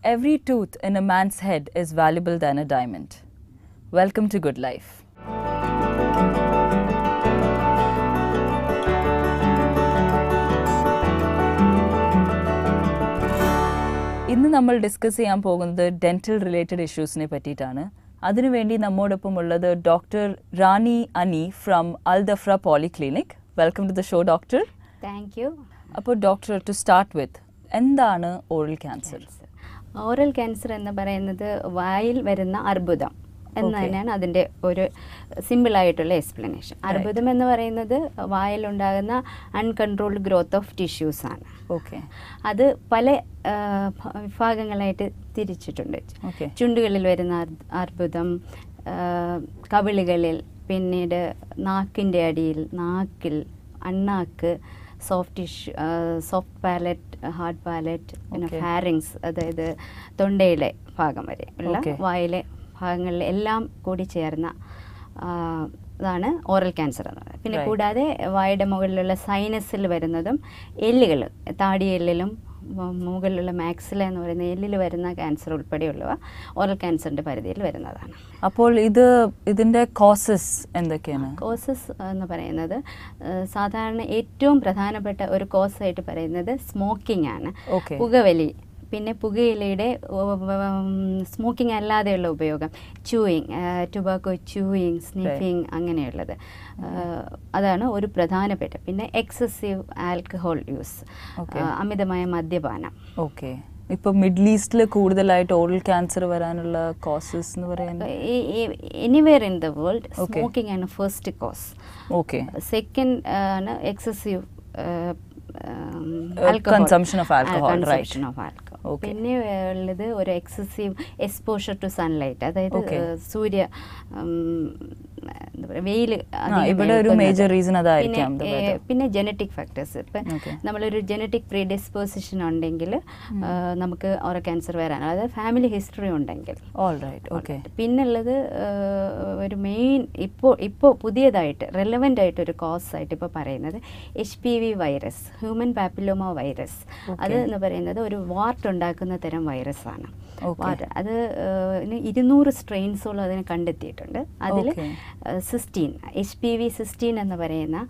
Every tooth in a man's head is valuable than a diamond. Welcome to Good Life. ഇന്ന് നമ്മൾ discuss ചെയ്യാൻ പോകുന്നത് dental related ഇഷ്യൂസിനെ പറ്റിയിട്ടാണ് അതിനുവേണ്ടി നമ്മോടൊപ്പം ഉള്ളത് doctor Rani Ani from Al Dhafra polyclinic welcome to the show doctor thank you അപ്പോൾ doctor to start with എന്താണ് ഓറൽ ക്യാൻസർ ഓറൽ ക്യാൻസർ എന്ന് പറയുന്നത് വായിൽ വരുന്ന അർബുദം എന്ന് Okay. തന്നെയാണ് അതിൻ്റെ ഒരു സിമ്പിളായിട്ടുള്ള എക്സ്പ്ലനേഷൻ അർബുദം എന്ന് പറയുന്നത് വായിലുണ്ടാകുന്ന അൺകൺട്രോൾഡ് ഗ്രോത്ത് ഓഫ് ടിഷ്യൂസ് ആണ് ഓക്കെ അത് പല ആ, ഭ- വിഭാഗങ്ങളായിട്ട് തിരിച്ചിട്ടുണ്ട് ഓക്കെ ചുണ്ടുകളിൽ വരുന്ന അർ- അർബുദം ആ, കവിളുകളിൽ പിന്നീട് നാക്കിൻ്റെ അടിയിൽ നാക്കിൽ അണ്ണാക്ക് soft tissue soft palate hard palate പിന്നെ Okay. ഫാരിങ്സ് അതായത് തൊണ്ടയിലെ ഭാഗം വരെ ഉള്ള Okay. വായിലെ ഭാഗങ്ങളിൽ എല്ലാം കൂടി ചേർന്ന ആ, ഇതാണ് ഓറൽ ക്യാൻസർ എന്ന് പറയുന്നത് പിന്നെ Right. കൂടാതെ വായുടെ മുകളിലുള്ള സൈനസിൽ വരുന്നതും എല്ലുകൾ താടിയെല്ലിലും മു- മുകളിലുള്ള മാക്സില എന്ന് പറയുന്ന എല്ലിൽ വരുന്ന ക്യാൻസർ ഉൾപ്പെടെയുള്ളവ ഓറൽ ക്യാൻസറിൻ്റെ പരിധിയിൽ വരുന്നതാണ് അപ്പോൾ ഇത് ഇതിൻ്റെ കോസസ് എന്തൊക്കെയാണ് കോസസ് എന്ന് പറയുന്നത് ഏഹ്, സാധാരണ ഏറ്റവും പ്രധാനപ്പെട്ട ഒരു കോസായിട്ട് പറയുന്നത് സ്മോക്കിംഗ് ആണ് ഓക്കെ പുകവലി പിന്നെ പുകയിലയുടെ സ്മോക്കിംഗ് അല്ലാതെയുള്ള ഉപയോഗം ചൂയിങ് ടുബാക്കോ ചൂയിങ് സ്നിഫിങ് അങ്ങനെയുള്ളത് ഏഹ്, അതാണ് ഒരു പ്രധാനപ്പെട്ട പിന്നെ എക്സസീവ് ആൽക്കഹോൾ യൂസ് Okay. അമിതമായ മദ്യപാനം ഓക്കെ ഇപ്പോൾ മിഡിൽ ഈസ്റ്റിൽ കൂടുതലായിട്ട് ഓറൽ ക്യാൻസർ വരാനുള്ള കോസസ് എന്ന് പറയുന്നത് anywhere in the world Okay. Smoking ആണ് ഫസ്റ്റ് കോസ് ഓക്കെ സെക്കൻഡ് ആണ് excessive consumption of alcohol, right. Of alcohol Okay. പിന്നെ ഉള്ളത് ഒരു എക്സസീവ് എക്സ്പോഷർ ടു സൺലൈറ്റ് അതായത് Okay. ഏഹ്, സൂര്യ ഉം, എന്താ പറയുക വെയിൽ ഇവിടെ ഒരു major reason അതായിരിക്കാം, the പിന്നെ, weather. ഏഹ്, പിന്നെ ജനറ്റിക് ഫാക്ടേഴ്സ് ഇപ്പം Okay. നമ്മളൊരു ജനറ്റിക് പ്രീഡിസ്പോസിഷൻ ഉണ്ടെങ്കിൽ നമുക്ക് ഓറ ക്യാൻസർ വരാൻ അതായത് ഫാമിലി ഹിസ്റ്ററി ഉണ്ടെങ്കിൽ ഓൾ റൈറ്റ് ഓക്കെ പിന്നുള്ളത് ഏഹ്, ഒരു മെയിൻ ഇപ്പോൾ ഇപ്പോൾ പുതിയതായിട്ട് റെലവൻ്റ് ആയിട്ട് ഒരു കോസ് ആയിട്ട് ഇപ്പോൾ പറയുന്നത് H P V virus human papilloma virus അത് Okay. എന്ന് പറയുന്നത് ഒരു വാർട്ട് ഉണ്ടാക്കുന്ന തരം വൈറസാണ് Okay. വാർട്ട് അത് ഏഹ്, ഇനി ഇരുന്നൂറ് സ്ട്രെയിൻസോളം അതിനെ കണ്ടെത്തിയിട്ടുണ്ട് അതിൽ Okay. Sixteen H P V sixteen എന്ന് പറയുന്ന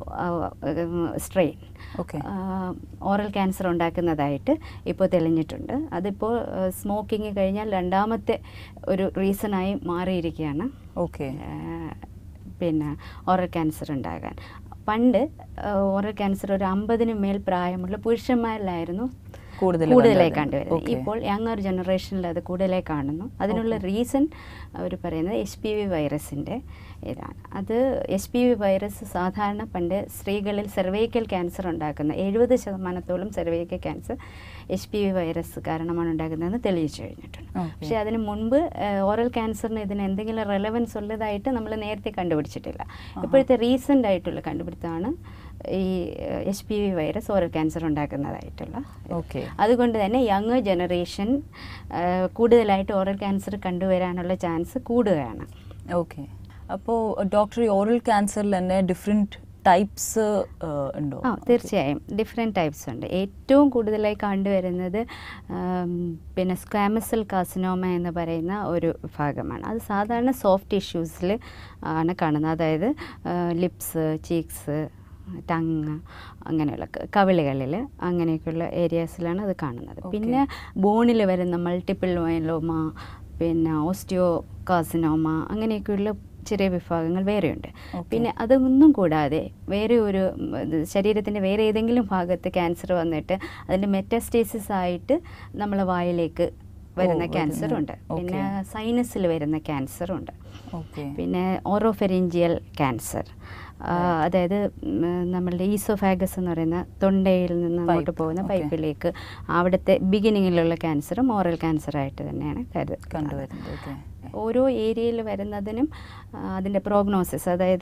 സ്ട്രെയിൻ ഓക്കെ ഓറൽ ക്യാൻസർ ഉണ്ടാക്കുന്നതായിട്ട് ഇപ്പോൾ തെളിഞ്ഞിട്ടുണ്ട് അതിപ്പോൾ സ്മോക്കിംഗ് കഴിഞ്ഞാൽ രണ്ടാമത്തെ ഒരു റീസണായി മാറിയിരിക്കുകയാണ് ഓക്കെ ആ, പിന്നെ ഓറൽ ക്യാൻസർ ഉണ്ടാകാൻ പണ്ട് ഓറൽ ക്യാൻസർ ഒരു അമ്പതിന് മേൽ പ്രായമുള്ള പുരുഷന്മാരിലായിരുന്നു കൂടുതൽ കൂടുതലായി കണ്ടത്. കണ്ടുവരുന്നത് Okay. ഇപ്പോൾ യങ്ങർ ജനറേഷനിൽ അത് കൂടുതലായി കാണുന്നു അതിനുള്ള റീസൺ അവർ പറയുന്നത് എച്ച് പി വി വൈറസിൻ്റെ ഇതാണ് അത് എച്ച് പി വി വൈറസ് സാധാരണ പണ്ട് സ്ത്രീകളിൽ സെർവൈക്കൽ ക്യാൻസർ ഉണ്ടാക്കുന്ന എഴുപത് ശതമാനത്തോളം cervical cancer H P V virus കാരണമാണ് ഉണ്ടാകുന്നതെന്ന് തെളിയിച്ചു കഴിഞ്ഞിട്ടുണ്ട് Okay. പക്ഷേ അതിന് മുൻപ് ഓറൽ ക്യാൻസറിന് ഇതിന് എന്തെങ്കിലും റെലവൻസ് ഉള്ളതായിട്ട് നമ്മൾ നേരത്തെ കണ്ടുപിടിച്ചിട്ടില്ല ഇപ്പോഴത്തെ റീസെൻ്റ് ആയിട്ടുള്ള കണ്ടുപിടുത്തമാണ് ഈ H P V virus oral cancer ഉണ്ടാക്കുന്നതായിട്ടുള്ള ഇത്. ഓക്കെ അതുകൊണ്ട് തന്നെ യങ് ജനറേഷൻ കൂടുതലായിട്ട് ഓറൽ ക്യാൻസർ കണ്ടുവരാനുള്ള ചാൻസ് കൂടുകയാണ് ഓക്കെ അപ്പോൾ ഡോക്ടർ ഓറൽ ക്യാൻസറിൽ തന്നെ ഡിഫറെൻറ്റ് ടൈപ്സ് ഉണ്ടോ ആ തീർച്ചയായും ഡിഫറെൻറ്റ് ടൈപ്സ് ഉണ്ട് ഏറ്റവും കൂടുതലായി കണ്ടുവരുന്നത് ആം, പിന്നെ സ്ക്വാമസൽ കാസിനോമ എന്ന് പറയുന്ന ഒരു വിഭാഗമാണ് അത് സാധാരണ സോഫ്റ്റ് ടിഷ്യൂസിൽ ആണ് കാണുന്നത് അതായത് ലിപ്സ് ചീക്സ് ടങ് അങ്ങനെയുള്ള ക- കവിളുകളിൽ അങ്ങനെയൊക്കെയുള്ള ഏരിയാസിലാണ് അത് കാണുന്നത് Okay. പിന്നെ ബോണിൽ വരുന്ന മൾട്ടിപ്പിൾ മൈലോമ പിന്നെ ഓസ്റ്റിയോ കാസിനോമ അങ്ങനെയൊക്കെയുള്ള ചെറിയ വിഭാഗങ്ങൾ വേറെയുണ്ട് Okay. പിന്നെ അതൊന്നും കൂടാതെ വേറെ ഒരു ഉം, ഇത് ശരീരത്തിൻ്റെ വേറെ ഏതെങ്കിലും ഭാഗത്ത് ക്യാൻസർ വന്നിട്ട് അതിൻ്റെ മെറ്റാസ്റ്റേസിസ് ആയിട്ട് നമ്മളെ വായിലേക്ക് വരുന്ന വരുന്ന. ക്യാൻസർ ഉണ്ട് പിന്നെ Okay. സൈനസിൽ വരുന്ന ക്യാൻസർ ഉണ്ട് ഓക്കെ പിന്നെ ഓറോഫെറിഞ്ചിയൽ ക്യാൻസർ അതായത് ഉം, നമ്മളുടെ ഈസോഫാഗസ് എന്ന് പറയുന്ന തൊണ്ടയിൽ നിന്ന് അങ്ങോട്ട് Pipe. പോകുന്ന Okay. പൈപ്പിലേക്ക് അവിടുത്തെ ബിഗിനിങ്ങിലുള്ള ക്യാൻസറും ഓറൽ ക്യാൻസറായിട്ട് തന്നെയാണ് കരുതുന്നത് കണ്ടുവരുന്നത് ഓക്കെ ഓരോ ഏരിയയിൽ വരുന്നതിനും ആ, അതിൻ്റെ പ്രോഗ്നോസിസ് അതായത്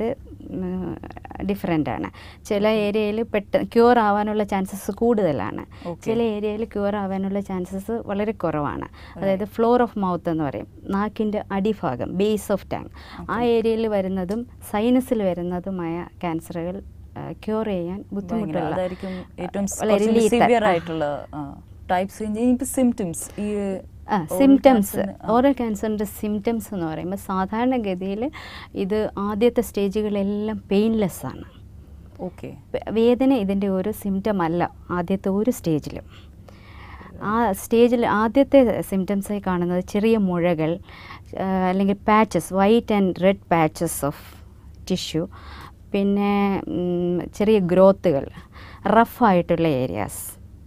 ഡിഫറെൻ്റ് ആണ് ചില ഏരിയയിൽ പെട്ടെന്ന് ക്യൂർ ആവാനുള്ള ചാൻസസ് കൂടുതലാണ് Okay. ചില ഏരിയയിൽ ക്യൂർ ആവാനുള്ള ചാൻസസ് വളരെ കുറവാണ് അതായത് ഫ്ലോർ ഓഫ് മൗത്ത് എന്ന് പറയും നാക്കിൻ്റെ അടിഭാഗം ബേസ് ഓഫ് ടാങ് ആ ഏരിയയിൽ വരുന്നതും സൈനസിൽ വരുന്നതുമായ ക്യാൻസറുകൾ ക്യൂർ ചെയ്യാൻ ഭയങ്കര ബുദ്ധിമുട്ടുള്ള അതായിരിക്കും ഏറ്റവും വളരെ lethal. സിവിയർ ആ. ആയിട്ടുള്ള ആ, ടൈപ്സ് ഇനിയിപ്പോൾ സിംറ്റംസ് ഈ ആ oral സിംറ്റംസ് cancer ന്, ആ. ഓറൽ ക്യാൻസറിൻ്റെ സിംറ്റംസ് എന്ന് പറയുമ്പോൾ സാധാരണഗതിയിൽ ഇത് ആദ്യത്തെ സ്റ്റേജുകളെല്ലാം പെയിൻലെസ് ആണ് ഓക്കെ വേ- വേദന ഇതിൻ്റെ ഒരു സിംറ്റം അല്ല ആദ്യത്തെ ഒരു സ്റ്റേജിലും ആ സ്റ്റേജിൽ ആദ്യത്തെ സിംറ്റംസായി കാണുന്നത് ചെറിയ മുഴകൾ ആ, അല്ലെങ്കിൽ patches white and red patches of tissue പിന്നെ ഉം, ചെറിയ ഗ്രോത്തുകൾ റഫായിട്ടുള്ള ഏരിയാസ്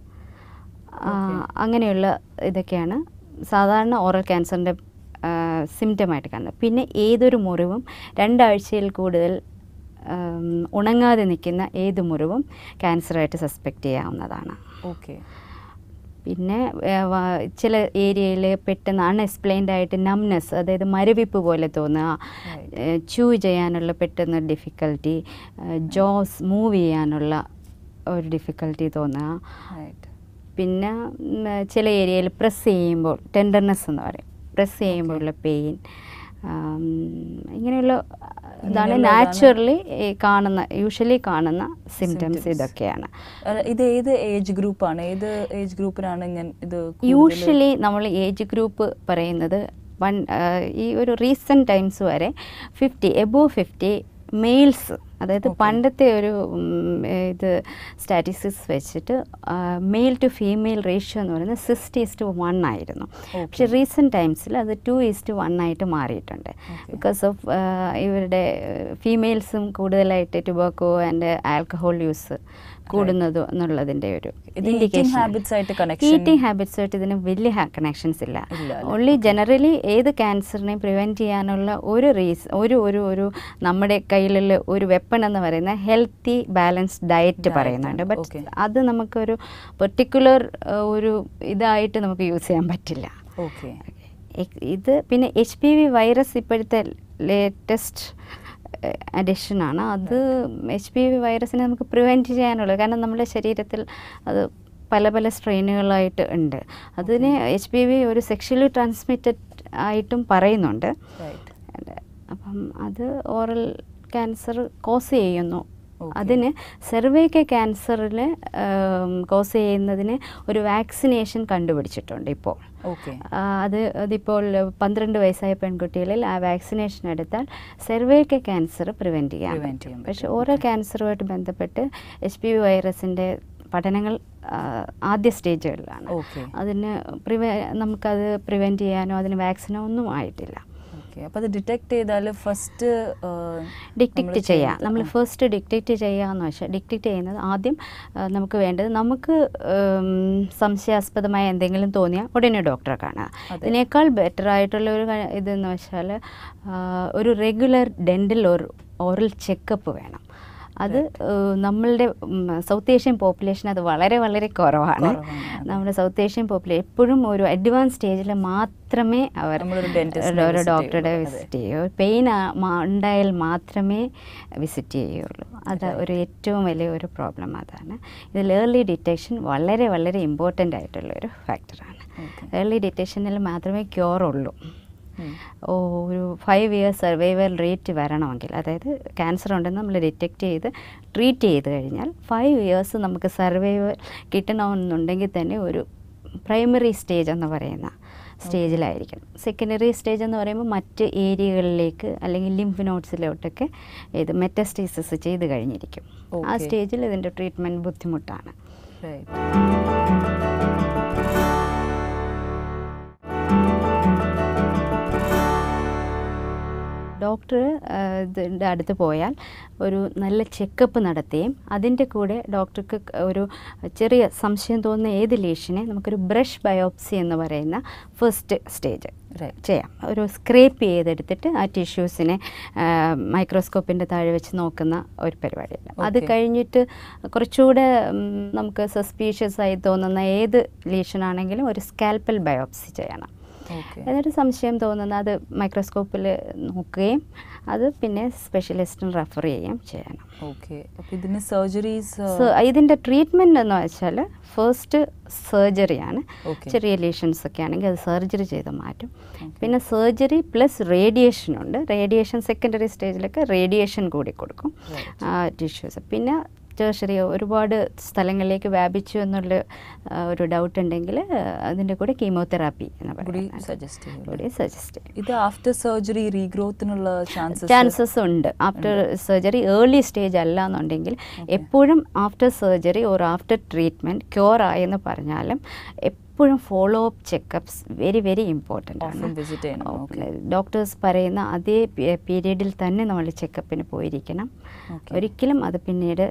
അങ്ങനെയുള്ള ഇതൊക്കെയാണ് സാധാരണ ഓറൽ ക്യാൻസറിൻ്റെ സിംറ്റമായിട്ട് കാണുന്നത് പിന്നെ ഏതൊരു മുറിവും രണ്ടാഴ്ചയിൽ കൂടുതൽ ഉം, ഉണങ്ങാതെ നിൽക്കുന്ന ഏത് മുറിവും ക്യാൻസറായിട്ട് സസ്പെക്റ്റ് ചെയ്യാവുന്നതാണ് ഓക്കെ പിന്നെ ഏ, വ- ചില ഏരിയയിൽ പെട്ടെന്ന് അൺഎക്സ്പ്ലെയിൻഡ് ആയിട്ട് നംനെസ് അതായത് മരവിപ്പ് പോലെ തോന്നുക Right. ചൂ ചെയ്യാനുള്ള പെട്ടെന്ന് ഡിഫിക്കൽട്ടി ജോസ് മൂവ് ചെയ്യാനുള്ള ഒരു ഡിഫിക്കൽട്ടി തോന്നുക റൈറ്റ് പിന്നെ ഉം, ചില ഏരിയയിൽ പ്രസ് ചെയ്യുമ്പോൾ ടെൻഡർനെസ് എന്ന് പറയും പ്രസ് ചെയ്യുമ്പോഴുള്ള പെയിൻ ഇങ്ങനെയുള്ള ഇതാണ് ഇങ്ങനെയുള്ളതാണ് നാച്ചുറലി കാണുന്ന യൂഷ്വലി കാണുന്ന സിംറ്റംസ് Symptoms. ഇതൊക്കെയാണ് ഇത് ഏത് ഏജ് ഗ്രൂപ്പാണ് ഏത് ഏജ് ഗ്രൂപ്പിനാണ് ഇങ്ങനെ ഇത് കൂടുതല്? യൂഷ്വലി നമ്മൾ ഏജ് ഗ്രൂപ്പ് പറയുന്നത് വൺ ഈ ഒരു റീസെൻറ്റ് ടൈംസ് വരെ ഫിഫ്റ്റി എബോവ് ഫിഫ്റ്റി മെയിൽസ് അതായത് Okay. പണ്ടത്തെ ഒരു ഉം, ഇത് സ്റ്റാറ്റിസ്റ്റിക്സ് വെച്ചിട്ട് മെയിൽ ടു ഫീമെയിൽ റേഷ്യോ എന്ന് പറയുന്നത് സിക്സ്റ്റി ഇസ് ടു വൺ ആയിരുന്നു Okay. പക്ഷേ റീസെൻറ്റ് ടൈംസിൽ അത് ടു ഈസ് ടു വൺ ആയിട്ട് മാറിയിട്ടുണ്ട് Okay. ബിക്കോസ് ഓഫ് ഇവരുടെ ഫീമെയിൽസും കൂടുതലായിട്ട് ടുബാക്കോ ആൻഡ് ആൽക്കഹോൾ യൂസ് കൂടുന്നത് എന്നുള്ളതിൻ്റെ ഒരു ഇത് eating habits ആയിട്ട് connection- ഈറ്റിംഗ് ഹാബിറ്റ്സ് ആയിട്ട് ഇതിന് വലിയ കണക്ഷൻസ് ഇല്ല ഇല്ല അല്ലേ? ഓൺലി ജനറലി ഏത് ക്യാൻസറിനെയും പ്രിവെൻറ്റ് ചെയ്യാനുള്ള ഒരു റീസ് ഒരു ഒരു ഒരു നമ്മുടെ കയ്യിലുള്ള ഒരു വെപ്പൺ എന്ന് പറയുന്ന ഹെൽത്തി ബാലൻസ്ഡ് ഡയറ്റ് Diet പറയുന്നുണ്ട് ആണ്. But Okay. അത് നമുക്കൊരു പെർട്ടിക്കുലർ ഒരു ഇതായിട്ട് നമുക്ക് യൂസ് ചെയ്യാൻ പറ്റില്ല ഓക്കെ എക്- ഇത് പിന്നെ എച്ച് പി വി വൈറസ് ഇപ്പോഴത്തെ ലേറ്റസ്റ്റ് അഡിഷനാണ് അത് എച്ച് പി വി വൈറസിനെ നമുക്ക് പ്രിവെൻറ്റ് ചെയ്യാനുള്ളത് കാരണം നമ്മുടെ ശരീരത്തിൽ അത് പല പല സ്ട്രെയിനുകളായിട്ട് ഉണ്ട് അതിന് എച്ച് പി വി ഒരു സെക്ഷലി ട്രാൻസ്മിറ്റഡ് ആയിട്ടും പറയുന്നുണ്ട് റൈറ്റ് അപ്പം അത് ഓറൽ ക്യാൻസർ കോസ് ചെയ്യുന്നു Okay. അതിന് സെർവൈക്കൽ ക്യാൻസറിൽ കോസ് ചെയ്യുന്നതിന് ഒരു വാക്സിനേഷൻ കണ്ടുപിടിച്ചിട്ടുണ്ട് ഇപ്പോൾ ഓക്കെ ആ, അത് അതിപ്പോൾ പന്ത്രണ്ട് വയസ്സായ പെൺകുട്ടികളിൽ ആ വാക്സിനേഷൻ എടുത്താൽ സെർവൈക്കൽ ക്യാൻസർ പ്രിവെൻറ്റ് ചെയ്യാൻ Prevent പറ്റും ചെയ്യാൻ പക്ഷേ പറ്റും. ഓരോ Okay. ക്യാൻസറുമായിട്ട് ബന്ധപ്പെട്ട് എച്ച് പി വി വൈറസിൻ്റെ പഠനങ്ങൾ ആ, ആദ്യ സ്റ്റേജുകളിലാണ് ഓക്കെ അതിന് പ്രിവെ നമുക്കത് പ്രിവെൻറ്റ് ചെയ്യാനോ അതിന് വാക്സിനോ ഒന്നും ആയിട്ടില്ല ഓക്കെ അപ്പോൾ അത് ഡിറ്റക്ട് ചെയ്താൽ ഫസ്റ്റ് ഡിറ്റക്റ്റ് ചെയ്യാം നമ്മൾ ഫസ്റ്റ് ഡിറ്റക്റ്റ് ചെയ്യാന്ന് വെച്ചാൽ ഡിറ്റക്റ്റ് ചെയ്യുന്നത് ആദ്യം ആ, നമുക്ക് വേണ്ടത് നമുക്ക് ഉം, സംശയാസ്പദമായ എന്തെങ്കിലും തോന്നിയാൽ ഉടനെ ഡോക്ടറെ കാണുക അതെ. ഇതിനേക്കാൾ ബെറ്റർ ആയിട്ടുള്ള ഒരു ക- ഇതെന്ന് വെച്ചാൽ ആ, ഒരു regular dental or oral checkup വേണം അത് ഏഹ്, നമ്മളുടെ ഉം, സൗത്ത് ഏഷ്യൻ പോപ്പുലേഷൻ അത് വളരെ വളരെ കുറവാണ് കുറവാണ്, അതെ. നമ്മുടെ സൗത്ത് ഏഷ്യൻ പോപ്പുലേഷൻ എപ്പോഴും ഒരു അഡ്വാൻസ് സ്റ്റേജിൽ മാത്രമേ അവർ നമ്മളൊരു dentist നെ ഒരു visit ഡോക്ടറുടെ ചെയ്യുള്ളൂ, അതെ. വിസിറ്റ് ചെയ്യൂ പെയിൻ ഉണ്ടായാൽ മാത്രമേ വിസിറ്റ് ചെയ്യുള്ളൂ അത് Right. ഒരു ഏറ്റവും വലിയ ഒരു പ്രോബ്ലം അതാണ് ഇതിൽ ഏർലി ഡിറ്റക്ഷൻ വളരെ വളരെ ഇമ്പോർട്ടൻ്റ് ആയിട്ടുള്ള ഒരു ഫാക്ടറാണ് Okay. ഏർലി ഡിറ്റക്ഷനിൽ മാത്രമേ ക്യൂർ ഉള്ളൂ ഓ, ഒരു ഫൈവ് ഇയേഴ്സ് സർവൈവൽ റേറ്റ് വരണമെങ്കിൽ അതായത് ക്യാൻസർ ഉണ്ടെന്ന് നമ്മൾ ഡിറ്റക്റ്റ് ചെയ്ത് ട്രീറ്റ് ചെയ്ത് കഴിഞ്ഞാൽ ഫൈവ് ഇയേഴ്സ് നമുക്ക് സർവൈവൽ കിട്ടണമെന്നുണ്ടെങ്കിൽ തന്നെ ഒരു പ്രൈമറി സ്റ്റേജ് എന്ന് പറയുന്ന സ്റ്റേജിലായിരിക്കണം സെക്കൻഡറി സ്റ്റേജ് എന്ന് പറയുമ്പോൾ മറ്റ് ഏരിയകളിലേക്ക് അല്ലെങ്കിൽ ലിംഫ് നോട്ട്സിലോട്ടൊക്കെ ഇത് മെറ്റസ്റ്റേസിസ് ചെയ്ത് കഴിഞ്ഞിരിക്കും ആ Okay. സ്റ്റേജിൽ ഇതിൻ്റെ ട്രീറ്റ്മെൻറ്റ് ബുദ്ധിമുട്ടാണ് റൈറ്റ് ഡോക്ടർ ഇതിൻ്റെ അടുത്ത് പോയാൽ ഒരു നല്ല ചെക്കപ്പ് നടത്തുകയും അതിൻ്റെ കൂടെ ഡോക്ടർക്ക് ഒരു ചെറിയ സംശയം തോന്നുന്ന ഏത് ലീഷനെ നമുക്കൊരു ബ്രഷ് ബയോപ്സി എന്ന് പറയുന്ന ഫസ്റ്റ് സ്റ്റേജ് റൈറ്റ് ചെയ്യാം ഒരു സ്ക്രേപ്പ് ചെയ്തെടുത്തിട്ട് ആ ടിഷ്യൂസിനെ മൈക്രോസ്കോപ്പിൻ്റെ താഴെ വെച്ച് നോക്കുന്ന ഒരു പരിപാടിയാണ് അത് Okay. കഴിഞ്ഞിട്ട് കുറച്ചുകൂടെ ഉം, നമുക്ക് സസ്പീഷ്യസ് ആയി തോന്നുന്ന ഏത് ലീഷനാണെങ്കിലും ഒരു സ്കാൽപ്പൽ ബയോപ്സി ചെയ്യണം ഓക്കെ എന്നിട്ട് സംശയം തോന്നുന്ന അത് മൈക്രോസ്കോപ്പിൽ നോക്കുകയും അത് പിന്നെ സ്പെഷ്യലിസ്റ്റിന് റെഫർ ചെയ്യുകയും ചെയ്യണം ഓക്കെ അപ്പോൾ ഇതിന് സർജറീസ് സോ ഇതിൻ്റെ ട്രീറ്റ്മെൻറ്റ് എന്ന് വെച്ചാൽ ഫസ്റ്റ് സർജറിയാണ് Okay. ചെറിയ ലീഷൻസ് ഒക്കെ ആണെങ്കിൽ അത് സർജറി ചെയ്ത് മാറ്റും Okay. പിന്നെ സർജറി പ്ലസ് റേഡിയേഷൻ ഉണ്ട് റേഡിയേഷൻ സെക്കൻഡറി സ്റ്റേജിലൊക്കെ റേഡിയേഷൻ കൂടി കൊടുക്കും Right. ടിഷ്യൂസ് പിന്നെ ടേഷറി ഒരുപാട് സ്ഥലങ്ങളിലേക്ക് വ്യാപിച്ചു എന്നുള്ള ആ, ഒരു ഡൗട്ട് ഉണ്ടെങ്കിൽ അതിൻ്റെ കൂടെ കീമോതെറാപ്പി എന്ന് കൂടി പറയുന്നത് സജസ്റ്റ് ചെയ്യും കൂടി സജസ്റ്റ് ചെയ്യും ഇത് ആഫ്റ്റർ സർജറി റീഗ്രോത്തിനുള്ള ചാൻസസ് ചാൻസസ് ഉണ്ട് ആഫ്റ്റർ സർജറി ഏർലി സ്റ്റേജ് അല്ല എന്നുണ്ടെങ്കിൽ എപ്പോഴും after surgery or after treatment cure ആയെന്ന് പറഞ്ഞാലും എപ്പോഴും follow up checkups very very important ആണ് ഓഫൻ വിസിറ്റ് ചെയ്യണം ഓക്കെ ഡോക്ടേഴ്സ് പറയുന്ന അതേ പീരീഡിൽ തന്നെ നമ്മൾ ചെക്കപ്പിന് പോയിരിക്കണം Okay. ഒരിക്കലും അത് പിന്നീട്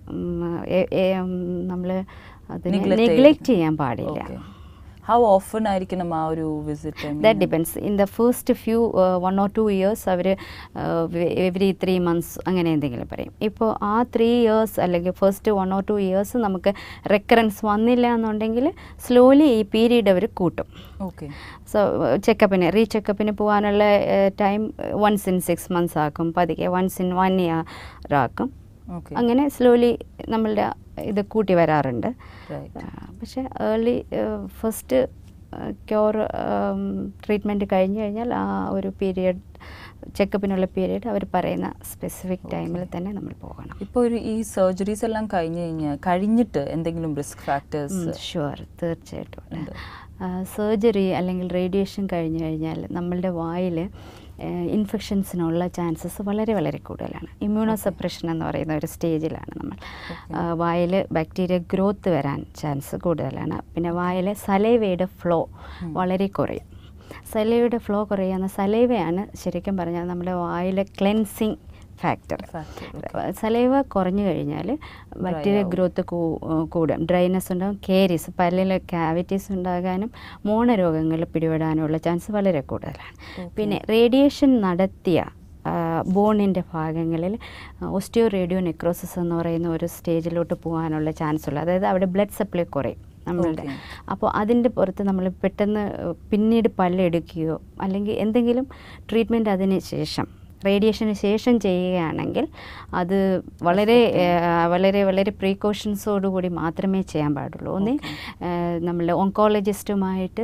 നമ്മൾ അതിനെ Neglect നെഗ്ലക്റ്റ് ചെയ്യാൻ പാടില്ല ഹൗ ഓഫൺ ആയിരിക്കണം ആ ഒരു visit that depends in the first few one or two years അവർ എവറി ത്രീ മന്ത്സ് അങ്ങനെ എന്തെങ്കിലും പറയും ഇപ്പോൾ ആ ത്രീ ഇയേഴ്സ് അല്ലെങ്കിൽ first one or two years നമുക്ക് റെക്കറൻസ് വന്നില്ല എന്നുണ്ടെങ്കിൽ സ്ലോലി ഈ പീരീഡ് അവർ കൂട്ടും ഓക്കെ സോ ചെക്കപ്പിന് റീ ചെക്കപ്പിന് പോകാനുള്ള time once in six months ആക്കും പതുക്കെ വൺസ് ഇൻ വൺ ഇയർ ആക്കും ഓക്കെ അങ്ങനെ സ്ലോലി നമ്മളുടെ ഇത് കൂട്ടി വരാറുണ്ട് റൈറ്റ് ആ, പക്ഷേ ഏർലി ഫസ്റ്റ് ക്യൂർ ട്രീറ്റ്മെൻറ്റ് കഴിഞ്ഞ് കഴിഞ്ഞാൽ ആ ഒരു പീരിയഡ് ചെക്കപ്പിനുള്ള പീരീഡ് അവർ പറയുന്ന സ്പെസിഫിക് ടൈമിൽ തന്നെ നമ്മൾ പോകണം ഇപ്പോൾ ഒരു ഈ സർജറീസ് എല്ലാം കഴിഞ്ഞ് കഴിഞ്ഞാൽ കഴിഞ്ഞിട്ട് എന്തെങ്കിലും റിസ്ക് ഫാക്ടേഴ്സ് ഷുവർ തീർച്ചയായിട്ടും ഉണ്ട്. സർജറി അല്ലെങ്കിൽ റേഡിയേഷൻ കഴിഞ്ഞ് കഴിഞ്ഞാൽ നമ്മളുടെ വായിൽ ഇൻഫെക്ഷൻസിനുള്ള ചാൻസസ് വളരെ വളരെ കൂടുതലാണ് ഇമ്മ്യൂണോ സപ്രഷൻ എന്ന് പറയുന്ന ഒരു സ്റ്റേജിലാണ് നമ്മൾ വായിൽ ബാക്ടീരിയ ഗ്രോത്ത് വരാൻ ചാൻസ് കൂടുതലാണ് പിന്നെ വായിലെ സലൈവയുടെ ഫ്ലോ വളരെ കുറയും സലൈവയുടെ ഫ്ലോ കുറയുന്ന സലൈവയാണ് ശരിക്കും പറഞ്ഞാൽ നമ്മുടെ വായിലെ ക്ലെൻസിങ് ഫാക്ടർ Factor, സലൈവ കുറഞ്ഞു കഴിഞ്ഞാൽ ബാക്ടീരിയ ആവും. ഗ്രോത്ത് കൂടും ഡ്രൈനസ് ഉണ്ടാകും കേരീസ് പല്ലിൽ കാവിറ്റീസ് ഉണ്ടാകാനും മോണരോഗങ്ങൾ പിടിപെടാനുമുള്ള ചാൻസ് വളരെ കൂടുതലാണ് പിന്നെ റേഡിയേഷൻ നടത്തിയ ബോണിൻ്റെ ഭാഗങ്ങളിൽ ഓസ്റ്റിയോ റേഡിയോ നെക്രോസിസ് എന്ന് പറയുന്ന ഒരു സ്റ്റേജിലോട്ട് പോകാനുള്ള ചാൻസ് ഉള്ളത് അതായത് അവിടെ ബ്ലഡ് സപ്ലൈ കുറയും നമ്മളുടെ Okay. അപ്പോൾ അതിൻ്റെ പുറത്ത് നമ്മൾ പെട്ടെന്ന് പിന്നീട് പല്ലെടുക്കുകയോ അല്ലെങ്കിൽ എന്തെങ്കിലും ട്രീറ്റ്മെൻറ്റ് അതിന് ശേഷം റേഡിയേഷന് ശേഷം ചെയ്യുകയാണെങ്കിൽ അത് വളരെ ആ, വളരെ വളരെ പ്രീക്കോഷൻസോടുകൂടി മാത്രമേ ചെയ്യാൻ പാടുള്ളൂ ഒന്ന് നമ്മൾ ഓങ്കോളജിസ്റ്റുമായിട്ട്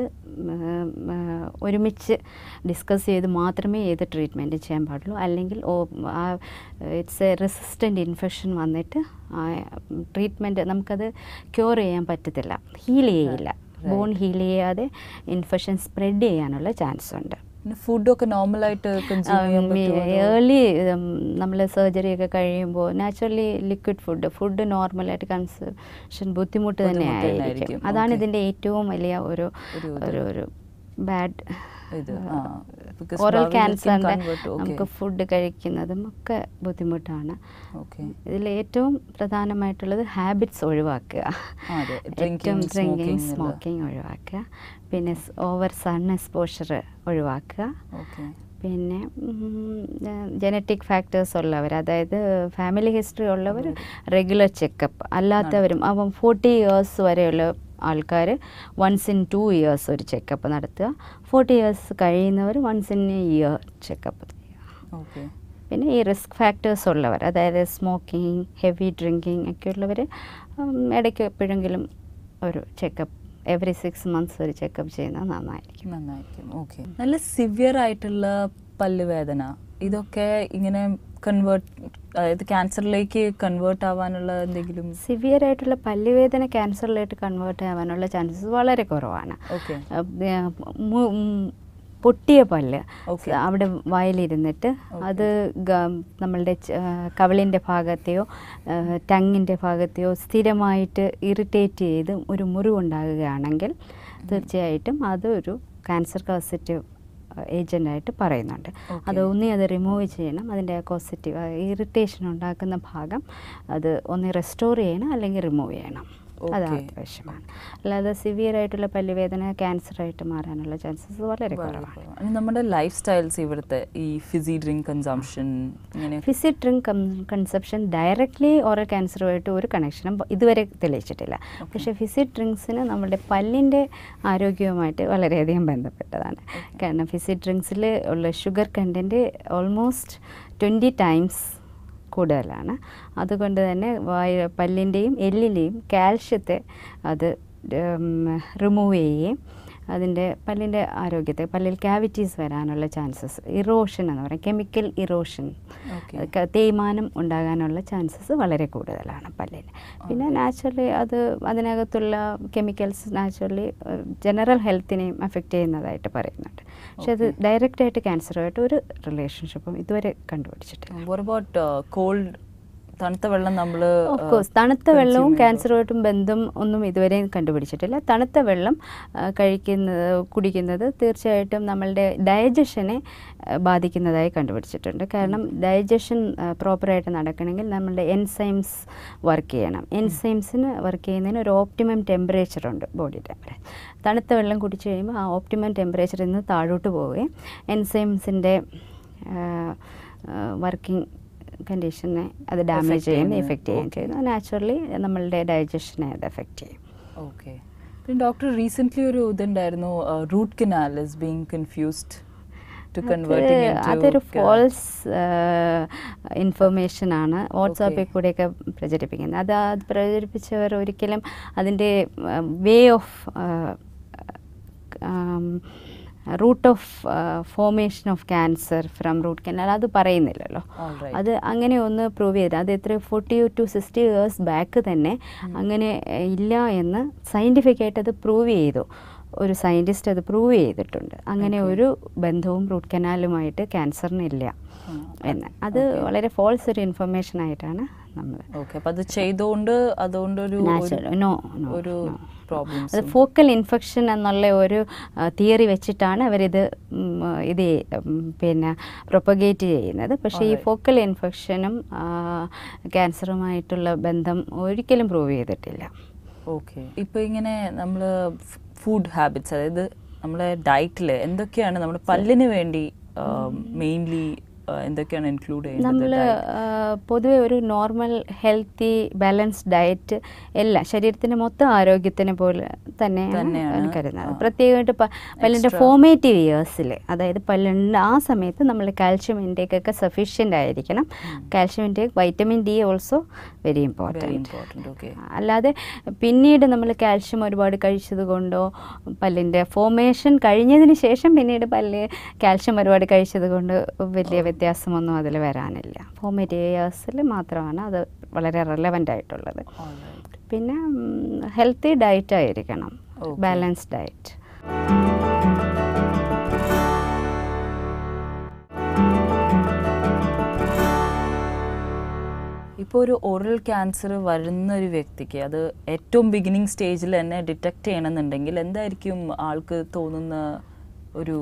ഒരുമിച്ച് ഡിസ്കസ് ചെയ്ത് മാത്രമേ ഏത് ട്രീറ്റ്മെൻറ്റ് ചെയ്യാൻ പാടുള്ളൂ അല്ലെങ്കിൽ ഓ ആ ഇറ്റ്സ് എ റെസിസ്റ്റൻ്റ് ഇൻഫെക്ഷൻ വന്നിട്ട് ആ ട്രീറ്റ്മെൻറ്റ് നമുക്കത് ക്യൂർ ചെയ്യാൻ പറ്റത്തില്ല ഹീൽ ചെയ്യില്ല ബോൺ ഹീൽ ചെയ്യാതെ ഇൻഫെക്ഷൻ സ്പ്രെഡ് ചെയ്യാനുള്ള ചാൻസ് ഉണ്ട് പിന്നെ ഫുഡൊക്കെ നോർമലായിട്ട് കൺസ്യൂം ചെയ്യാൻ പറ്റുമോ ഏർലി നമ്മൾ സർജറി ഒക്കെ കഴിയുമ്പോൾ നാച്ചുറലി ലിക്വിഡ് ഫുഡ് ഫുഡ് നോർമലായിട്ട് കൺസപ്ഷൻ ബുദ്ധിമുട്ട് തന്നെ ബുദ്ധിമുട്ട് തന്നെ ആയിരിക്കും ആയിരിക്കും. അതാണ് Okay. ഇതിൻ്റെ ഏറ്റവും വലിയ ഒരു ഒരു ഇത്. ഒരു ഒരു ബാഡ് ഇത് ആ because ഓറൽ ഭാവിയിൽ it can ക്യാൻസറിൻ്റെ convert, okay. നമുക്ക് ഫുഡ് കഴിക്കുന്നതും ഒക്കെ ബുദ്ധിമുട്ടാണ് Okay. ഇതിൽ ഏറ്റവും പ്രധാനമായിട്ടുള്ളത് ഹാബിറ്റ്സ് ഒഴിവാക്കുക ആ, അതെ. ഏറ്റവും Drinking, ഡ്രിങ്കിങ് smoking ഉള്ള- സ്മോക്കിംഗ് ഒഴിവാക്കുക പിന്നെ ഓവർ സൺ എക്സ്പോഷർ ഒഴിവാക്കുക Okay. പിന്നെ ജനറ്റിക് ഫാക്ടേഴ്സ് ഉള്ളവർ അതായത് ഫാമിലി ഹിസ്റ്ററി ഉള്ളവർ റെഗുലർ ചെക്കപ്പ് അല്ലാത്തവരും അപ്പം ഫോർട്ടി ഇയേഴ്സ് വരെയുള്ള ആൾക്കാർ വൺസ് ഇൻ ടു ഇയേഴ്സ് ഒരു ചെക്കപ്പ് നടത്തുക ഫോർട്ടി ഇയേഴ്സ് കഴിയുന്നവർ once in A year checkup ചെയ്യുക Okay. പിന്നെ ഈ റിസ്ക് ഫാക്ടേഴ്സ് ഉള്ളവർ അതായത് സ്മോക്കിംഗ് ഹെവി ഡ്രിങ്കിങ് ഒക്കെ ഉള്ളവർ ഇടയ്ക്ക് എപ്പോഴെങ്കിലും ഒരു ചെക്കപ്പ് എവറി സിക്സ് മന്ത്സ് ഒരു ചെക്കപ്പ് ചെയ്യുന്നത് നന്നായിരിക്കും നന്നായിരിക്കും ഓക്കെ നല്ല സിവിയർ ആയിട്ടുള്ള പല്ലുവേദന ഇതൊക്കെ ഇങ്ങനെ കൺവേർട്ട് അതായത് ക്യാൻസറിലേക്ക് കൺവേർട്ട് ആവാനുള്ള എന്തെങ്കിലും സിവിയർ ആയിട്ടുള്ള പല്ലുവേദന ക്യാൻസറിലായിട്ട് കൺവേർട്ട് ആവാനുള്ള ചാൻസസ് വളരെ കുറവാണ് ഓക്കെ അഹ് മു- ഉം പൊട്ടിയ പല്ല് Okay. അവിടെ വായിലിരുന്നിട്ട് അത് ഗ- നമ്മളുടെ ച- ആഹ് കവിളിൻ്റെ ഭാഗത്തെയോ ടങ്ങിൻ്റെ ഭാഗത്തെയോ സ്ഥിരമായിട്ട് ഇറിറ്റേറ്റ് ചെയ്ത് ഒരു മുറിവുണ്ടാകുകയാണെങ്കിൽ തീർച്ചയായിട്ടും അത് ഒരു ക്യാൻസർ കോസിറ്റീവ് ഏജൻ്റായിട്ട് പറയുന്നുണ്ട് Okay. അത് ഒന്നി അത് റിമൂവ് ചെയ്യണം അതിൻ്റെ കോസിറ്റീവ് ഇറിറ്റേഷൻ ഉണ്ടാക്കുന്ന ഭാഗം അത് ഒന്ന് റെസ്റ്റോർ ചെയ്യണം അല്ലെങ്കിൽ റിമൂവ് ചെയ്യണം അത് Okay. ആവശ്യമാണ് അല്ലാതെ സിവിയർ ആയിട്ടുള്ള പല്ലുവേദന ക്യാൻസർ ആയിട്ട് മാറാനുള്ള ചാൻസസ് വളരെ കുറവാണ് ഇനി നമ്മുടെ ലൈഫ് സ്റ്റൈൽസ് ഇവിടുത്തെ ഈ ഫിസി ഡ്രിങ്ക് കൺസംഷൻ ഇങ്ങനെ fizzy drink conception directly oral ക്യാൻസറുമായിട്ട് ഒരു കണക്ഷനും ഇതുവരെ തെളിയിച്ചിട്ടില്ല പക്ഷേ ഫിസിഡ് ഡ്രിങ്ക്സിന് നമ്മുടെ പല്ലിൻ്റെ ആരോഗ്യവുമായിട്ട് വളരെയധികം ബന്ധപ്പെട്ടതാണ് കാരണം ഫിസിഡ് ഡ്രിങ്ക്സിൽ ഉള്ള sugar content almost twenty times കൂടുതലാണ് അതുകൊണ്ട് തന്നെ വായ പല്ലിൻ്റെയും എല്ലിൻ്റെയും കാൽഷ്യത്തെ അത് റിമൂവ് ചെയ്യുകയും അതിൻ്റെ പല്ലിൻ്റെ ആരോഗ്യത്തെ പല്ലിൽ ക്യാവിറ്റീസ് വരാനുള്ള ചാൻസസ് ഇറോഷൻ എന്ന് പറയും കെമിക്കൽ ഇറോഷൻ ഓക്കെ തേയ്മാനം ഉണ്ടാകാനുള്ള ചാൻസസ് വളരെ കൂടുതലാണ് പല്ലിന് പിന്നെ നാച്ചുറലി അത് അതിനകത്തുള്ള കെമിക്കൽസ് നാച്ചുറലി ജനറൽ ഹെൽത്തിനെയും അഫക്റ്റ് ചെയ്യുന്നതായിട്ട് പറയുന്നുണ്ട് പക്ഷെ അത് ഡയറക്റ്റായിട്ട് ക്യാൻസറുമായിട്ട് ഒരു റിലേഷൻഷിപ്പും ഇതുവരെ കണ്ടുപിടിച്ചിട്ടില്ല വാട്ട് അബൌട്ട് കോൾഡ് തണുത്ത വെള്ളം നമ്മൾ ഓഫ് കോഴ്സ് തണുത്ത വെള്ളവും ക്യാൻസറുമായിട്ടും ബന്ധം ഒന്നും ഇതുവരെയും കണ്ടുപിടിച്ചിട്ടില്ല തണുത്ത വെള്ളം ആ, കഴിക്കുന്നത് കുടിക്കുന്നത് തീർച്ചയായിട്ടും നമ്മളുടെ ഡയജഷനെ ആ, ബാധിക്കുന്നതായി കണ്ടുപിടിച്ചിട്ടുണ്ട് കാരണം ഡയജഷൻ പ്രോപ്പറായിട്ട് നടക്കണമെങ്കിൽ നമ്മളുടെ എൻസൈംസ് വർക്ക് ചെയ്യണം എൻസൈംസിന് വർക്ക് ചെയ്യുന്നതിന് ഒരു ഓപ്റ്റിമം ടെമ്പറേച്ചർ ഉണ്ട് ബോഡി ടെമ്പറേച്ചർ തണുത്ത വെള്ളം കുടിച്ചു കഴിയുമ്പോൾ ആ ഓപ്റ്റിമം ടെമ്പറേച്ചറിൽ നിന്ന് താഴോട്ട് പോവുകയും എൻസൈംസിൻ്റെ വർക്കിംഗ് കണ്ടീഷനെ അത് ഡാമേജ് Affect ചെയ്യും ചെയ്യുന്നു. എഫക്റ്റ് ചെയ്യുകയും Okay. ചെയ്യുന്നു നാച്ചുറലി നമ്മളുടെ ഡൈജഷനെ അത് എഫക്റ്റ് ചെയ്യും ഓക്കെ പിന്നെ ഡോക്ടർ റീസെന്റ് ഒരു ഇതുണ്ടായിരുന്നു root canal is being confused to അത് കൺവേർട്ടിംഗ് അതൊരു ഫോൾസ് ഇൻഫർമേഷൻ ആണ് വാട്സാപ്പിൽ Okay. കൂടെയൊക്കെ പ്രചരിപ്പിക്കുന്നത് അത് അത് പ്രചരിപ്പിച്ചവർ ഒരിക്കലും അതിൻ്റെ way of root of formation of cancer from root canal അത് പറയുന്നില്ലല്ലോ Alright. അത് അങ്ങനെ ഒന്ന് പ്രൂവ് ചെയ്ത് അത് എത്ര forty to sixty years back തന്നെ അങ്ങനെ എഹ്, ഇല്ല എന്ന് സയൻറ്റിഫിക് ആയിട്ട് അത് പ്രൂവ് ചെയ്തു ഒരു സയൻറ്റിസ്റ്റ് അത് പ്രൂവ് ചെയ്തിട്ടുണ്ട് അങ്ങനെ Okay. ഒരു ബന്ധവും റൂട്ട് കനാലുമായിട്ട് ക്യാൻസറിനില്ല ആ, എന്ന് അത് Okay. വളരെ ഫോൾസ് ഒരു ഇൻഫർമേഷൻ ആയിട്ടാണ് നമ്മൾ ഓക്കെ അപ്പൊ അത് ചെയ്തുകൊണ്ട് അതുകൊണ്ടൊരു Natural. ഒരു- No, no, ഒരു no. പ്രോബ്ലംസ് അത് ഫോക്കൽ ഇൻഫെക്ഷൻ എന്നുള്ള ഒരു തിയറി വെച്ചിട്ടാണ് അവരിത് ഉം, ഇത് ഉം, പിന്നെ പ്രൊപ്പഗേറ്റ് ചെയ്യുന്നത് പക്ഷേ ഈ Alright. ഫോക്കൽ ഇൻഫെക്ഷനും ക്യാൻസറുമായിട്ടുള്ള ബന്ധം ഒരിക്കലും പ്രൂവ് ചെയ്തിട്ടില്ല ഓക്കെ ഇപ്പൊ ഇങ്ങനെ നമ്മൾ ഫുഡ് ഹാബിറ്റ്സ് അതായത് നമ്മുടെ ഡയറ്റിൽ എന്തൊക്കെയാണ് നമ്മുടെ പല്ലിന് വേണ്ടി മെയിൻലി എന്തൊക്കെയാണ് ഇൻക്ലൂഡ് നമ്മൾ ചെയ്യുന്നത് പൊതുവെ ഒരു നോർമൽ ഹെൽത്തി ബാലൻസ്ഡ് ഡയറ്റ് എല്ലാം ശരീരത്തിൻ്റെ മൊത്തം ആരോഗ്യത്തിനെ പോലെ തന്നെയാണ് തന്നെയാണ്. കരുതുന്നത് ആ. പ്രത്യേകമായിട്ട് പ- പല്ലിൻ്റെ Extra. ഫോമേറ്റീവ് ഇയേഴ്സിൽ അതായത് പല്ലുണ്ട് ആ സമയത്ത് നമ്മൾ കാൽഷ്യം ഇൻടേക്ക് ഒക്കെ സഫീഷ്യൻ്റ് ആയിരിക്കണം calcium intake vitamin D also very very important important okay അല്ലാതെ പിന്നീട് നമ്മൾ കാൽഷ്യം ഒരുപാട് കഴിച്ചത് കൊണ്ടോ പല്ലിൻ്റെ ഫോമേഷൻ കഴിഞ്ഞതിന് ശേഷം പിന്നീട് പല്ല് കാൽഷ്യം ഒരുപാട് കഴിച്ചത് കൊണ്ട് വലിയ വ്യത്യാസമൊന്നും അതിൽ വരാനില്ല ഫോമേറ്റീവ് ഇയേഴ്സിൽ മാത്രമാണ് അത് വളരെ റെലവൻ്റ് ആയിട്ടുള്ളത് പിന്നെ ഹെൽത്തി ഡയറ്റ് ആയിരിക്കണം Okay. ബാലൻസ്ഡ് ഡയറ്റ് ഇപ്പോൾ ഒരു ഓറൽ ക്യാൻസർ വരുന്ന ഒരു വ്യക്തിക്ക് അത് ഏറ്റവും ബിഗിനിങ് സ്റ്റേജിൽ തന്നെ ഡിറ്റക്ട് ചെയ്യണമെന്നുണ്ടെങ്കിൽ എന്തായിരിക്കും ആൾക്ക് തോന്നുന്ന ഒരു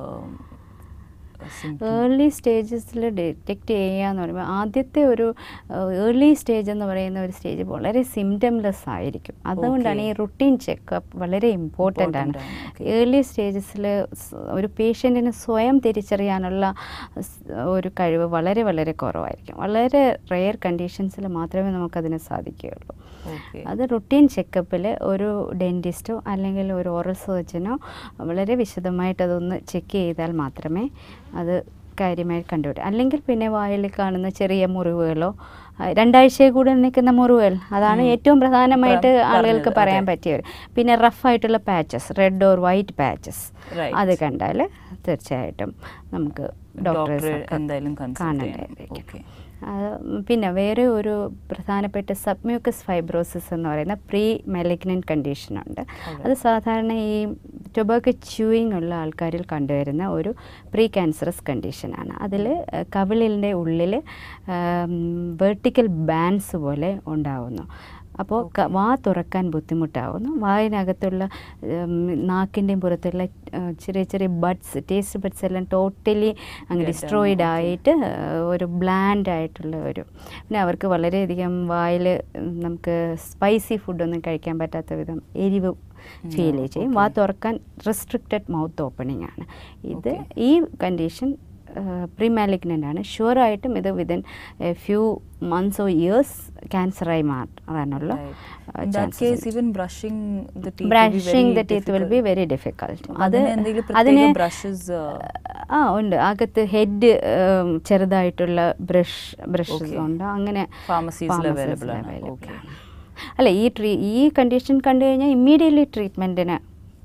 symptom? ഏർലി സ്റ്റേജസിൽ ഡിറ്റക്റ്റ് ചെയ്യുക എന്ന് പറയുമ്പോൾ ആദ്യത്തെ ഒരു ഏർലി സ്റ്റേജ് എന്ന് പറയുന്ന ഒരു സ്റ്റേജ് വളരെ സിംറ്റംലെസ് ആയിരിക്കും അതുകൊണ്ടാണ് Okay. ഈ റുട്ടീൻ ചെക്കപ്പ് വളരെ ഇമ്പോർട്ടൻ്റ് ആണ് Important ആണ്, okay. ഏർലി സ്റ്റേജസിൽ ഒരു പേഷ്യൻറ്റിന് സ്വയം തിരിച്ചറിയാനുള്ള സ് ഒരു കഴിവ് വളരെ വളരെ കുറവായിരിക്കും വളരെ റെയർ കണ്ടീഷൻസിൽ മാത്രമേ നമുക്കതിന് സാധിക്കുകയുള്ളൂ Okay. അത് റുട്ടീൻ ചെക്കപ്പിൽ ഒരു ഡെൻറ്റിസ്റ്റോ അല്ലെങ്കിൽ ഒരു ഓറൽ സർജനോ വളരെ വിശദമായിട്ട് അതൊന്ന് ചെക്ക് ചെയ്താൽ മാത്രമേ അത് കാര്യമായി കണ്ടുപിടിക്കും അല്ലെങ്കിൽ പിന്നെ വായിൽ കാണുന്ന ചെറിയ മുറിവുകളോ ആ, രണ്ടാഴ്ചയിൽ കൂടുതൽ നിൽക്കുന്ന മുറിവുകൾ അതാണ് ഉം. ഏറ്റവും പ്രധാനമായിട്ട് പ്ര- ആളുകൾക്ക് പറഞ്ഞത്, പറയാൻ അതെ. പറ്റിയത് പിന്നെ റഫായിട്ടുള്ള patches red or white patches Right. അത് കണ്ടാൽ തീർച്ചയായിട്ടും നമുക്ക് ഡോക്ടറെ ഡോക്ടേഴ്സ് എന്തായാലും കൺസൾട്ട് ചെയ്യണം കാണേണ്ടതായിരിക്കും ഓക്കെ അത് പിന്നെ വേറെ ഒരു പ്രധാനപ്പെട്ട സബ്മ്യൂക്കസ് ഫൈബ്രോസിസ് എന്ന് പറയുന്ന പ്രീ മെലിഗ്നൻറ്റ് കണ്ടീഷനുണ്ട് അത് സാധാരണ ഈ ടൊബാക്കോ ച്യൂയിങ് ഉള്ള ആൾക്കാരിൽ കണ്ടുവരുന്ന ഒരു പ്രീ ക്യാൻസറസ് കണ്ടീഷനാണ് അതിൽ കവിളിൻ്റെ ഉള്ളിൽ വെർട്ടിക്കൽ ബാൻസ് പോലെ ഉണ്ടാവുന്നു അപ്പോൾ ക- വാ തുറക്കാൻ ബുദ്ധിമുട്ടാവുന്നു വായിനകത്തുള്ള നാക്കിൻ്റെയും പുറത്തുള്ള ആ, ചെറിയ ചെറിയ ബഡ്സ് ടേസ്റ്റ് ബഡ്സ് എല്ലാം ടോട്ടലി അങ്ങ് Get down, ഡിസ്ട്രോയിഡ് okay. ആയിട്ട് ആ, ഒരു ബ്ലാൻഡ് ആയിട്ടുള്ള ഒരു പിന്നെ അവർക്ക് വളരെയധികം വായിൽ നമുക്ക് സ്പൈസി ഫുഡൊന്നും കഴിക്കാൻ പറ്റാത്ത വിധം എരിവ് ഫീൽ Mm, ചെയ്യും വാ okay. തുറക്കാൻ റെസ്ട്രിക്റ്റഡ് മൗത്ത് ഓപ്പണിംഗ് ആണ് ഇത് Okay. ഈ കണ്ടീഷൻ പ്രീ മാലിഗ്നൻ്റ് ആണ് ഷുവറായിട്ടും ഇത് within few months or years ക്യാൻസറായി മാറാനുള്ള case even brushing brushing the teeth will be very difficult അത് എന്തെങ്കിലും അതിന് പ്രത്യേക ബ്രഷസ് ആ ഉണ്ട് അകത്ത് ഹെഡ് ചെറുതായിട്ടുള്ള ബ്രഷ് ബ്രഷസ് Okay. ഉണ്ട് അങ്ങനെ Pharmacies ൽ pharmacies available ൽ ആണ്. available Okay. ആണ്. അല്ല ഈ ട്രീ ഈ കണ്ടീഷൻ കണ്ടു കഴിഞ്ഞാൽ ഇമ്മീഡിയറ്റ്ലി ട്രീറ്റ്മെൻറ്റിന്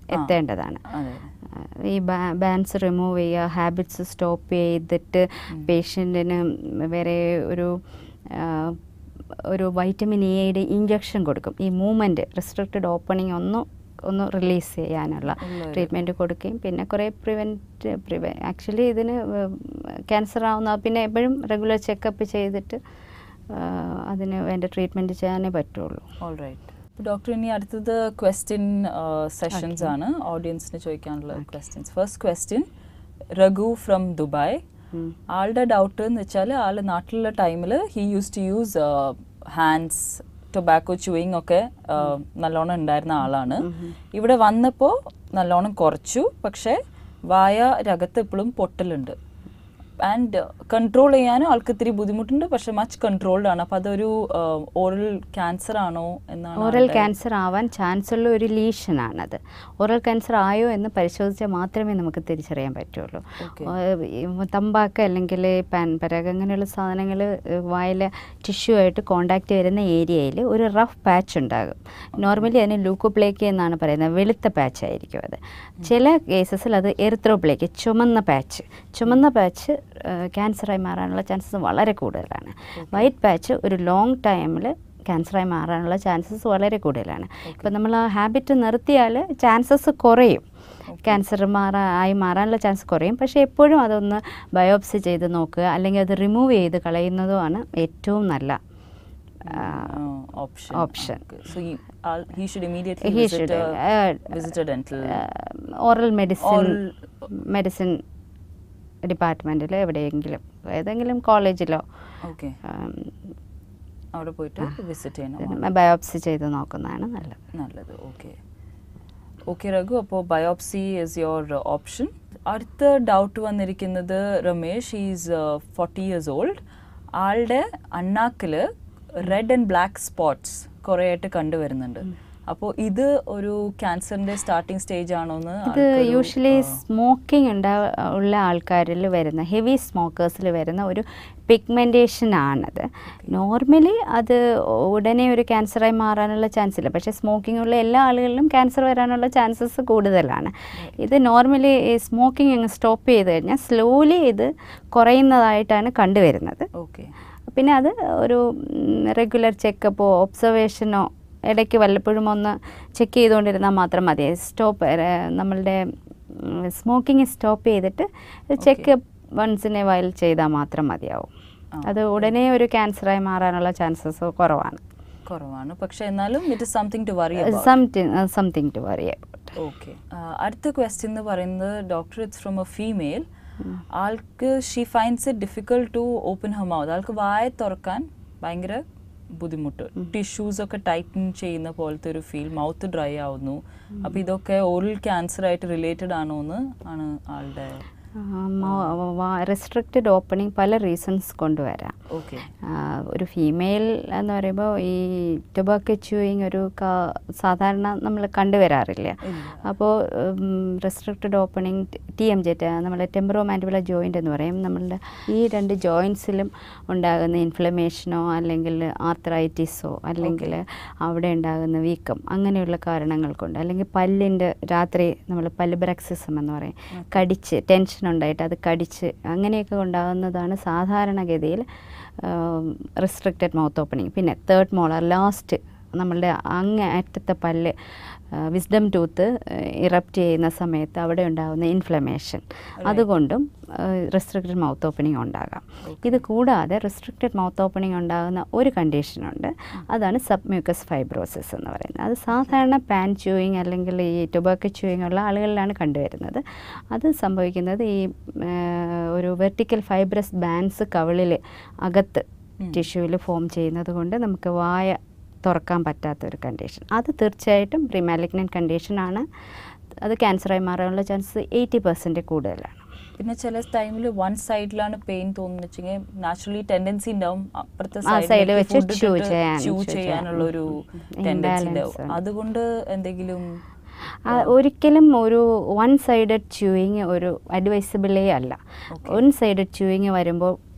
എത്തേണ്ടതാണ് അതെ ഈ ബാൻസ് റിമൂവ് ചെയ്യുക ഹാബിറ്റ്സ് സ്റ്റോപ്പ് ചെയ്തിട്ട് പേഷ്യൻറ്റിന് വേറെ ഒരു ആ, ഒരു വൈറ്റമിൻ എയുടെ ഇഞ്ചക്ഷൻ കൊടുക്കും ഈ മൂവ്മെൻറ്റ് റെസ്ട്രിക്റ്റഡ് ഓപ്പണിംഗ് ഒന്ന് ഒന്ന് റിലീസ് ചെയ്യാനുള്ള ഉള്ളൊരു- ട്രീറ്റ്മെൻറ്റ് കൊടുക്കുകയും പിന്നെ കുറേ പ്രിവെൻറ്റ് പ്രിവെ ആക്ച്വലി ഇതിന് ക്യാൻസർ ആവുന്ന പിന്നെ എപ്പോഴും റെഗുലർ ചെക്കപ്പ് ചെയ്തിട്ട് ആ, അതിന് വേണ്ട ട്രീറ്റ്മെൻറ്റ് ചെയ്യാനേ പറ്റുള്ളൂ ഓൾ റൈറ്റ് ഡോക്ടർ ഇനി അടുത്തത് ക്വസ്റ്റ്യൻ സെഷൻസ് Okay. ആണ് ഓഡിയൻസിന് ചോദിക്കാനുള്ള questions first question Raghu from Dubai ഉം. ആളുടെ ഡൗട്ട് എന്ന് വെച്ചാൽ ആള് നാട്ടിലുള്ള ടൈമിൽ he use to use hands tobacco chewing ഒക്കെ uh, നല്ലോണം ഉണ്ടായിരുന്ന ആളാണ് ഇവിടെ വന്നപ്പോൾ നല്ലോണം കുറച്ചു പക്ഷേ വായ രകത്ത് എപ്പോഴും പൊട്ടലുണ്ട് ആൻഡ് കൺട്രോൾ ചെയ്യാനും ആൾക്ക് ഇത്തിരി ബുദ്ധിമുട്ടുണ്ട് പക്ഷെ മച്ച് കൺട്രോൾഡ് ആണ് അപ്പോൾ അതൊരു ഓറൽ ക്യാൻസർ ആണോ എന്നാണ് ഓറൽ ആളുടെ- ക്യാൻസർ ആവാൻ ചാൻസ് ഉള്ള ഒരു ലീഷനാണത് ഓറൽ ക്യാൻസർ ആയോ എന്ന് പരിശോധിച്ചാൽ മാത്രമേ നമുക്ക് തിരിച്ചറിയാൻ പറ്റുള്ളൂ Okay. ഏഹ് ഈ തമ്പാക്ക് അല്ലെങ്കിൽ പാൻ പരാഗ് അങ്ങനെയുള്ള സാധനങ്ങൾ വായിലെ ടിഷ്യൂ ആയിട്ട് കോണ്ടാക്ട് വരുന്ന ഏരിയയിൽ ഒരു റഫ് പാച്ച് ഉണ്ടാകും നോർമലി അതിന് ലൂക്കോപ്ലേക്ക് എന്നാണ് പറയുന്നത് വെളുത്ത പാച്ച് ആയിരിക്കും അത് ചില കേസസിൽ അത് എറിത്രോപ്ലേക്ക് ചുമന്ന പാച്ച് ചുമന്ന പാച്ച് ക്യാൻസറായി മാറാനുള്ള ചാൻസസ് വളരെ കൂടുതലാണ് വൈറ്റ് പാച്ച് ഒരു ലോങ് ടൈമിൽ ക്യാൻസറായി മാറാനുള്ള ചാൻസസ് വളരെ കൂടുതലാണ് ഇപ്പം നമ്മൾ ആ ഹാബിറ്റ് നിർത്തിയാൽ ചാൻസസ് കുറയും ക്യാൻസർ മാറാ ആയി മാറാനുള്ള ചാൻസ് കുറയും പക്ഷേ എപ്പോഴും അതൊന്ന് ബയോപ്സി ചെയ്ത് നോക്കുക അല്ലെങ്കിൽ അത് റിമൂവ് ചെയ്ത് കളയുന്നതുമാണ് ഏറ്റവും നല്ല option option. So he should immediately He visit should, a, uh, visit a dental oral medicine Oral- medicine ഡിപ്പാർട്ട്മെൻറ്റിൽ എവിടെയെങ്കിലും ഏതെങ്കിലും കോളേജിലോ ഓക്കെ അവിടെ പോയിട്ട് വിസിറ്റ് ചെയ്യണം ബയോപ്സി ചെയ്ത് നോക്കുന്നതാണ് നല്ലത് നല്ലത് ഓക്കെ ഓക്കെ രഘു അപ്പോൾ ബയോപ്സി ഇസ് യുവർ ഓപ്ഷൻ അടുത്ത ഡൗട്ട് വന്നിരിക്കുന്നത് Ramesh is forty years old ആളുടെ അണ്ണാക്കിൽ റെഡ് ആൻഡ് ബ്ലാക്ക് സ്പോട്ട്സ് കുറേ ആയിട്ട് കണ്ടുവരുന്നുണ്ട് അപ്പോൾ ഇത് ഒരു ക്യാൻസറിന്റെ സ്റ്റാർട്ടിംഗ് സ്റ്റേജ് ആണോന്ന് ഇത് ആൾക്കൊരു, യൂഷ്വലി ആ, സ്മോക്കിംഗ് ഉണ്ടാ ഉള്ള ആൾക്കാരിൽ വരുന്ന ഹെവി സ്മോക്കേഴ്സിൽ വരുന്ന ഒരു പിഗ്മെൻറ്റേഷൻ ആണത് നോർമലി അത് ഉടനെ ഒരു ക്യാൻസറായി മാറാനുള്ള ചാൻസ് ഇല്ല പക്ഷേ സ്മോക്കിംഗ് ഉള്ള എല്ലാ ആളുകളിലും ക്യാൻസർ വരാനുള്ള ചാൻസസ് കൂടുതലാണ് ഇത് നോർമലി സ്മോക്കിംഗ് അങ്ങ് സ്റ്റോപ്പ് ചെയ്ത് കഴിഞ്ഞാൽ സ്ലോലി ഇത് കുറയുന്നതായിട്ടാണ് കണ്ടുവരുന്നത് ഓക്കെ പിന്നെ അത് ഒരു റെഗുലർ ചെക്കപ്പോ ഒബ്സർവേഷനോ ഇടയ്ക്ക് വല്ലപ്പോഴും ഒന്ന് ചെക്ക് ചെയ്തുകൊണ്ടിരുന്നാൽ മാത്രം മതി സ്റ്റോപ്പ് നമ്മളുടെ സ്മോക്കിംഗ് സ്റ്റോപ്പ് ചെയ്തിട്ട് ചെക്കപ്പ് വൺസിനെ വയൽ ചെയ്താൽ മാത്രം മതിയാവും ആ. അത് ഉടനെ ഒരു ക്യാൻസറായി മാറാനുള്ള ചാൻസസ് കുറവാണ് കുറവാണ് പക്ഷെ എന്നാലും it is something to worry something something to worry okay അടുത്ത ക്വസ്റ്റ്യൻ എന്ന് പറയുന്നത് doctor it's from a female ആൾക്ക് she finds it difficult to open her mouth ആൾക്ക് വായ തുറക്കാൻ ഭയങ്കര ബുദ്ധിമുട്ട് ടിഷ്യൂസ് ഒക്കെ ടൈറ്റൻ ചെയ്യുന്ന പോലത്തെ ഒരു ഫീൽ മൗത്ത് ഡ്രൈ ആവുന്നു അപ്പൊ ഇതൊക്കെ ഓറൽ ക്യാൻസർ ആയിട്ട് റിലേറ്റഡ് ആണോ എന്ന് ആണ് ആളുടെ റെസ്ട്രിക്റ്റഡ് ഓപ്പണിംഗ് പല റീസൺസ് കൊണ്ടുവരാം ഓക്കെ ആ, ഒരു ഫീമെയിൽ എന്ന് പറയുമ്പോൾ ഈ ടൊബാക്കോ ച്യൂയിങ് ഒരു ക- സാധാരണ നമ്മൾ കണ്ടുവരാറില്ല അപ്പോൾ restricted opening T M J നമ്മുടെ ടെമ്പറോ മാൻഡിബുലർ ജോയിൻ്റ് എന്ന് പറയും നമ്മളുടെ ഈ രണ്ട് ജോയിൻസിലും ഉണ്ടാകുന്ന ഇൻഫ്ലമേഷനോ അല്ലെങ്കിൽ ആർത്രൈറ്റിസോ അല്ലെങ്കിൽ അവിടെ ഉണ്ടാകുന്ന വീക്കം അങ്ങനെയുള്ള കാരണങ്ങൾ കൊണ്ട് അല്ലെങ്കിൽ പല്ലിൻ്റെ രാത്രി നമ്മൾ പല്ല് ബ്രക്സിസം എന്ന് പറയും കടിച്ച് ടെൻഷൻ ഉണ്ടായിട്ട് അത് കടിച്ച് അങ്ങനെയൊക്കെ ഉണ്ടാകുന്നതാണ് സാധാരണഗതിയിൽ റെസ്ട്രിക്റ്റഡ് മൗത്ത് ഓപ്പണിങ് പിന്നെ തേർഡ് മോളർ ലാസ്റ്റ് നമ്മളുടെ അങ്ങ് അറ്റത്തെ പല്ല് വിസ്ഡം ടൂത്ത് ഇറപ്റ്റ് ചെയ്യുന്ന സമയത്ത് അവിടെ ഉണ്ടാകുന്ന ഇൻഫ്ലമേഷൻ അതുകൊണ്ടും റെസ്ട്രിക്റ്റഡ് മൗത്ത് ഓപ്പണിംഗ് ഉണ്ടാകാം ഇത് കൂടാതെ റെസ്ട്രിക്റ്റഡ് മൗത്ത് ഓപ്പണിംഗ് ഉണ്ടാകുന്ന ഒരു കണ്ടീഷനുണ്ട് അതാണ് സബ്മ്യൂക്കസ് ഫൈബ്രോസിസ് എന്ന് പറയുന്നത് അത് സാധാരണ പാൻ ച്യൂയിങ് അല്ലെങ്കിൽ ഈ ടൊബാക്കോ ച്യൂയിങ് ഉള്ള ആളുകളിലാണ് കണ്ടുവരുന്നത് അത് സംഭവിക്കുന്നത് ഈ ആ, ഒരു വെർട്ടിക്കൽ ഫൈബ്രസ് ബാൻസ് കവിളിൽ അകത്ത് ടിഷ്യൂവിൽ ഫോം ചെയ്യുന്നത് കൊണ്ട് നമുക്ക് വായ തുറക്കാൻ പറ്റാത്ത ഒരു കണ്ടീഷൻ അത് തീർച്ചയായിട്ടും പ്രിമാലിഗ്നൻ കണ്ടീഷനാണ് അത് ക്യാൻസറായി മാറാനുള്ള ചാൻസ് എയ്റ്റി പെർസെൻറ്റ് കൂടുതലാണ് പിന്നെ ചില ടൈമിൽ വൺ സൈഡിലാണ് പെയിൻ തോന്നുന്നെച്ചെങ്കിൽ നാച്ചുറലി ടെൻഡൻസി ഉണ്ടാവും അപ്പുറത്തെ ആ side വെച്ച് chew ചൂ ചെയ്യാൻ, chew ചെയ്യാനുള്ള ഒരു ചെയ്യാൻ. ടെൻഡൻസി Imbalance ഉണ്ടാവും ഉണ്ട്. അതുകൊണ്ട് എന്തെങ്കിലും ആ, ഒരിക്കലും ഒരു വൺ സൈഡഡ് ച്യൂയിങ് ഒരു അഡ്വൈസബിളേ അല്ല വൺ സൈഡഡ് ച്യൂയിങ് വരുമ്പോൾ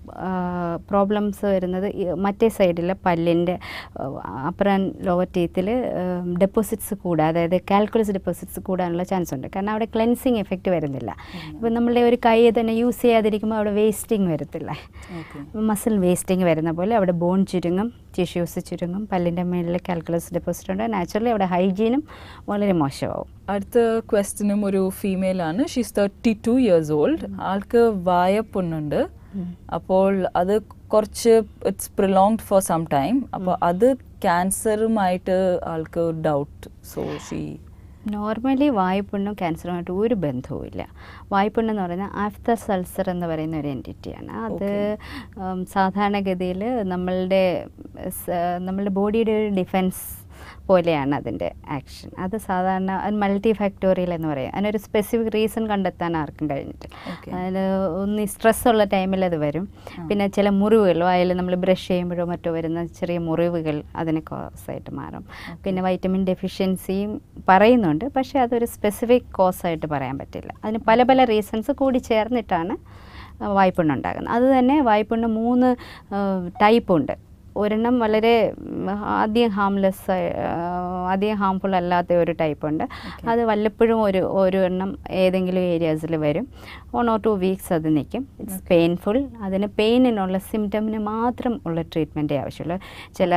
പ്രോബ്ലംസ് വരുന്നത് ഈ മറ്റേ സൈഡിലെ പല്ലിൻ്റെ അപ്പർ ആൻഡ് ലോവർ ടീത്തിൽ ഡെപ്പോസിറ്റ്സ് കൂടാ അതായത് കാൽക്കുലസ് ഡെപ്പോസിറ്റ്സ് കൂടാനുള്ള ചാൻസ് ഉണ്ട് കാരണം അവിടെ ക്ലെൻസിങ് എഫക്റ്റ് വരുന്നില്ല ഇപ്പം നമ്മളുടെ ഒരു കൈ തന്നെ യൂസ് ചെയ്യാതിരിക്കുമ്പോൾ അവിടെ വേസ്റ്റിംഗ് വരത്തില്ല ഓക്കെ മസിൽ വേസ്റ്റിംഗ് വരുന്ന പോലെ അവിടെ ബോൺ ചുരുങ്ങും ടിഷ്യൂസ് ചുരുങ്ങും പല്ലിൻ്റെ മേളിൽ കാൽക്കുലസ് ഡെപ്പോസിറ്റ് ഉണ്ട് നാച്ചുറലി അവിടെ ഹൈജീനും വളരെ മോശമാവും അടുത്ത ക്വസ്റ്റ്യനും ഒരു ഫീമെയിൽ ആണ് she's thirty two years old ആൾക്ക് വായപ്പുണ്ണുണ്ട് അപ്പോൾ അത് കുറച്ച് it's prolonged for some time അപ്പോൾ അത് ക്യാൻസറുമായിട്ട് ആൾക്ക് ഡൗട്ട് സോ ഷീ നോർമലി വായ്പുണ്ണും ക്യാൻസറുമായിട്ട് ഒരു ബന്ധവുമില്ല വായ്പുണ്ണം എന്ന് പറയുന്നത് ആഫ്റ്റർ സൾസർ എന്ന് പറയുന്ന ഒരു എൻറ്റിറ്റിയാണ് അത് ഉം, സാധാരണഗതിയിൽ നമ്മളുടെ സ- നമ്മളുടെ ബോഡിയുടെ ഒരു ഡിഫെൻസ് പോലെയാണ് അതിൻ്റെ ആക്ഷൻ അത് സാധാരണ മൾട്ടി ഫാക്ടോറിയൽ എന്ന് പറയും അതിനൊരു സ്പെസിഫിക് റീസൺ കണ്ടെത്താൻ ആർക്കും കഴിഞ്ഞിട്ടില്ല Okay. അതിന് ഒന്ന് സ്ട്രെസ് ഉള്ള ടൈമിൽ അത് വരും പിന്നെ ചില മുറിവുകൾ വായിൽ നമ്മൾ ബ്രഷ് ചെയ്യുമ്പോഴോ മറ്റോ വരുന്ന ചെറിയ മുറിവുകൾ അതിന് കോസായിട്ട് മാറും പിന്നെ വൈറ്റമിൻ ഡെഫിഷ്യൻസിയും പറയുന്നുണ്ട് പക്ഷേ അതൊരു സ്പെസിഫിക് കോസായിട്ട് പറയാൻ പറ്റില്ല അതിന് പല പല റീസൺസ് കൂടി ചേർന്നിട്ടാണ് വായ്പുണ്ണ് ഉണ്ടാകുന്നത് അത് തന്നെ വായ്പുണ്ണ് മൂന്ന് ടൈപ്പ് ഉണ്ട് ഒരെണ്ണം വളരെ ഉം, അധികം ഹാംലെസ് അധികം ഹാംഫുൾ അല്ലാത്ത ഒരു ടൈപ്പ് ഉണ്ട് അത് വല്ലപ്പോഴും ഒരു ഒരു എണ്ണം ഏതെങ്കിലും ഏരിയാസിൽ വരും വൺ ഓർ ടു വീക്സ് അത് നിൽക്കും ഇറ്റ്സ് പെയിൻഫുൾ അതിന് പെയിനിനുള്ള സിംറ്റമിന് മാത്രം ഉള്ള ട്രീറ്റ്മെൻറ്റേ ആവശ്യമുള്ളൂ ചില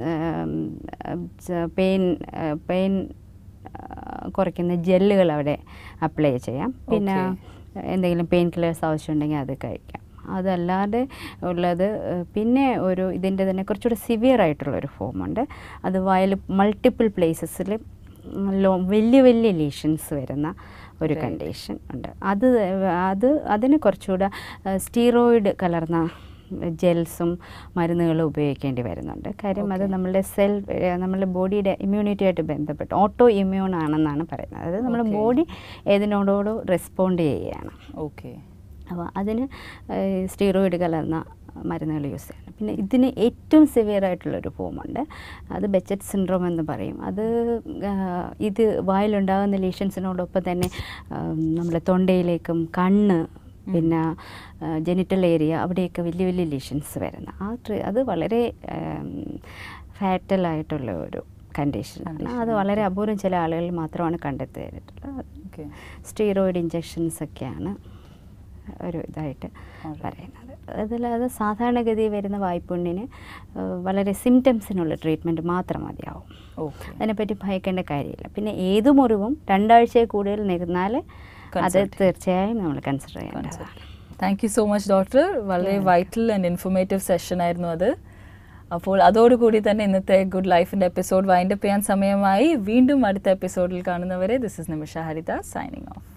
പെയിൻ പെയിൻ കുറയ്ക്കുന്ന ജെല്ലുകൾ അവിടെ അപ്ലൈ ചെയ്യാം പിന്നെ എന്തെങ്കിലും പെയിൻ കില്ലേഴ്സ് ആവശ്യമുണ്ടെങ്കിൽ അത് കഴിക്കാം അതല്ലാതെ ഉള്ളത് ഏഹ്, പിന്നെ ഒരു ഇതിൻ്റെ തന്നെ കുറച്ചുകൂടെ സിവിയർ ആയിട്ടുള്ളൊരു ഫോമുണ്ട് അത് വയൽ മൾട്ടിപ്പിൾ പ്ലേസസിൽ ലോ വലിയ വലിയ ലീഷൻസ് വരുന്ന ഒരു Right. കണ്ടീഷൻ ഉണ്ട് അത് അത് അതിന് കുറച്ചുകൂടെ സ്റ്റീറോയിഡ് കലർന്ന ജെൽസും മരുന്നുകളും ഉപയോഗിക്കേണ്ടി വരുന്നുണ്ട് കാര്യം അത് Okay. നമ്മളുടെ സെൽ നമ്മളുടെ ബോഡിയുടെ ഇമ്മ്യൂണിറ്റി ആയിട്ട് ബന്ധപ്പെട്ട് ഓട്ടോ ഇമ്മ്യൂൺ ആണെന്നാണ് പറയുന്നത് അതായത് നമ്മുടെ Okay. ബോഡി ഏതിനോടോട് റെസ്പോണ്ട് ചെയ്യുകയാണ് ഓക്കെ അപ്പോൾ അതിന് സ്റ്റീറോയിഡ് കലർന്ന മരുന്നുകൾ യൂസ് ചെയ്യണം പിന്നെ ഇതിന് ഏറ്റവും സിവിയർ ആയിട്ടുള്ളൊരു ഫോമുണ്ട് അത് ബെച്ചറ്റ് സിൻഡ്രോം എന്ന് പറയും അത് ആ, ഇത് വായിലുണ്ടാകുന്ന ലീഷൻസിനോടൊപ്പം തന്നെ നമ്മുടെ തൊണ്ടയിലേക്കും കണ്ണ് പിന്നെ ജെനിറ്റൽ ഏരിയ അവിടെയൊക്കെ വലിയ വലിയ ലീഷൻസ് വരുന്ന ആ ട്രീ- അത് വളരെ ഫാറ്റലായിട്ടുള്ള ഒരു കണ്ടീഷനാണ് Condition, അത് വളരെ അപൂർവം ചില ആളുകളിൽ മാത്രമാണ് കണ്ടെത്തിയിട്ടുള്ളത് ഓക്കെ സ്റ്റീറോയിഡ് ഇഞ്ചെക്ഷൻസ് ഒക്കെയാണ് ഒരു ഇതായിട്ട് Alright. പറയുന്നത് അതിലത് സാധാരണഗതി വരുന്ന വായ്പുണ്ണിന് ഏഹ്, വളരെ സിംറ്റംസിനുള്ള ട്രീറ്റ്മെൻറ്റ് മാത്രം മതിയാവും ഓക്കെ അതിനെപ്പറ്റി ഭയക്കേണ്ട കാര്യമില്ല പിന്നെ ഏത് മുറിവും രണ്ടാഴ്ചയിൽ കൂടുതൽ നിന്നാൽ അത് Consult. തീർച്ചയായും നമ്മൾ കൺസിഡർ ചെയ്യേണ്ടതാണ് thank you so much doctor വളരെ Yeah. Vital and informative session ആയിരുന്നു അത് അപ്പോൾ അതോടുകൂടി തന്നെ ഇന്നത്തെ ഗുഡ് ലൈഫിൻ്റെ എപ്പിസോഡ് വൈൻഡപ്പ് ചെയ്യാൻ സമയമായി വീണ്ടും അടുത്ത എപ്പിസോഡിൽ കാണുന്നവരെ this is Nimisha Haritha signing of